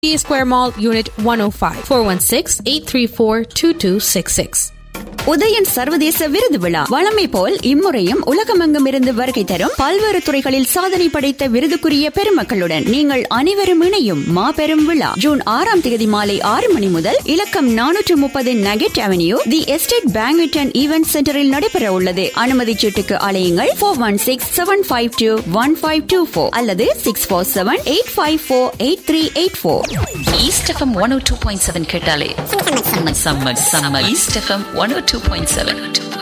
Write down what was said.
Square Mall, Unit 105, 416 834 2266. Udayan சர்வதேச விருது விழா வழமை போல் இம்முறையும் உலகமெங்கும் இருந்து வருகை தரும் பல்வேறு துறைகளில் சாதனை படைத்த விருதுக்குரிய பெருமக்களுடன் நீங்கள் அனைவரும் இணையும் மாபெரும் விழா ஜூன் ஆறாம் தேதி மாலை ஆறு மணி முதல் இலக்கம் நானூற்று முப்பது nugget avenue the estate banquet and event சென்டரில் நடைபெற உள்ளது அனுமதி சீட்டுக்கு அலையுங்கள் four one six seven five two one five two four அல்லது six four seven eight five four eight three eight four east FM one O two point seven கேட்டாலே summer summer summer east FM one O two point seven